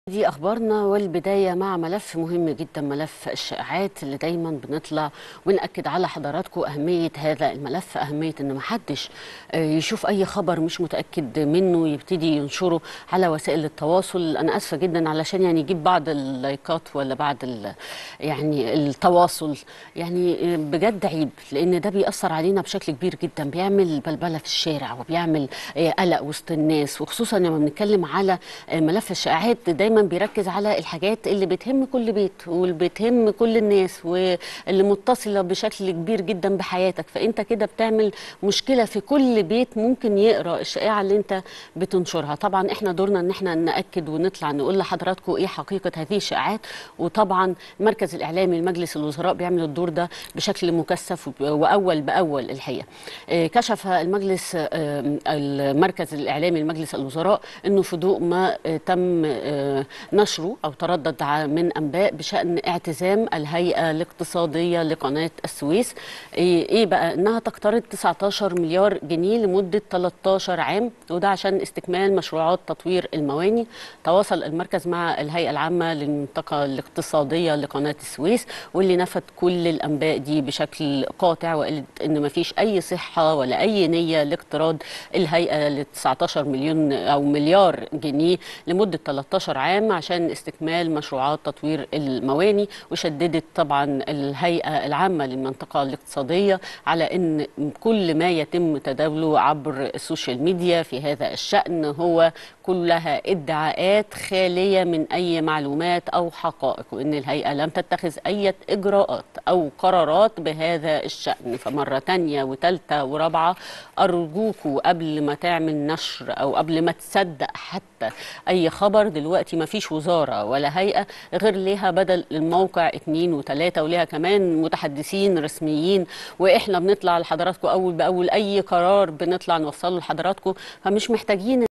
دي أخبارنا والبداية مع ملف مهم جدا ملف الشائعات اللي دايما بنطلع ونأكد على حضراتكم أهمية هذا الملف أهمية إن محدش آه، يشوف أي خبر مش متأكد منه يبتدي ينشره على وسائل التواصل أنا آسفة جدا علشان يعني يجيب بعض اللايكات ولا بعض ال- يعني التواصل يعني آه، بجد عيب لأن ده بيأثر علينا بشكل كبير جدا بيعمل بلبلة في الشارع وبيعمل آه، قلق وسط الناس وخصوصا لما بنتكلم على آه، ملف الشائعات دايما بيركز على الحاجات اللي بتهم كل بيت واللي بتهم كل الناس واللي متصلة بشكل كبير جدا بحياتك فانت كده بتعمل مشكلة في كل بيت ممكن يقرأ الشائعة اللي انت بتنشرها طبعا احنا دورنا ان احنا نأكد ونطلع نقول لحضراتكم ايه حقيقة هذه الشائعات وطبعا المركز الاعلامي لمجلس الوزراء بيعمل الدور ده بشكل مكثف وب- واول باول الحقيقة آه، كشف المجلس آه، المركز الاعلامي لمجلس الوزراء انه في ضوء ما آه، تم آه، نشره او تردد ع- من انباء بشان اعتزام الهيئه الاقتصاديه لقناه السويس ايه إيه بقى انها تقترض 19 مليار جنيه لمده 13 عام وده عشان استكمال مشروعات تطوير المواني تواصل المركز مع الهيئه العامه للمنطقه الاقتصاديه لقناه السويس واللي نفت كل الانباء دي بشكل قاطع وقالت ان ما فيش اي صحه ولا اي نيه لاقتراض الهيئه ل 19 مليون او مليار جنيه لمده 13 عام عشان استكمال مشروعات تطوير المواني وشددت طبعا الهيئه العامه للمنطقه الاقتصاديه على ان كل ما يتم تداوله عبر السوشيال ميديا في هذا الشان هو كلها ادعاءات خاليه من اي معلومات او حقائق وان الهيئه لم تتخذ اي اجراءات او قرارات بهذا الشان فمره تانية وثالثه ورابعه ارجوكوا قبل ما تعمل نشر او قبل ما تصدق حتى اي خبر دلوقتي ما فيش وزاره ولا هيئه غير ليها بدل الموقع اتنين وتلاته وليها كمان متحدثين رسميين واحنا بنطلع لحضراتكم اول باول اي قرار بنطلع نوصله لحضراتكم فمش محتاجين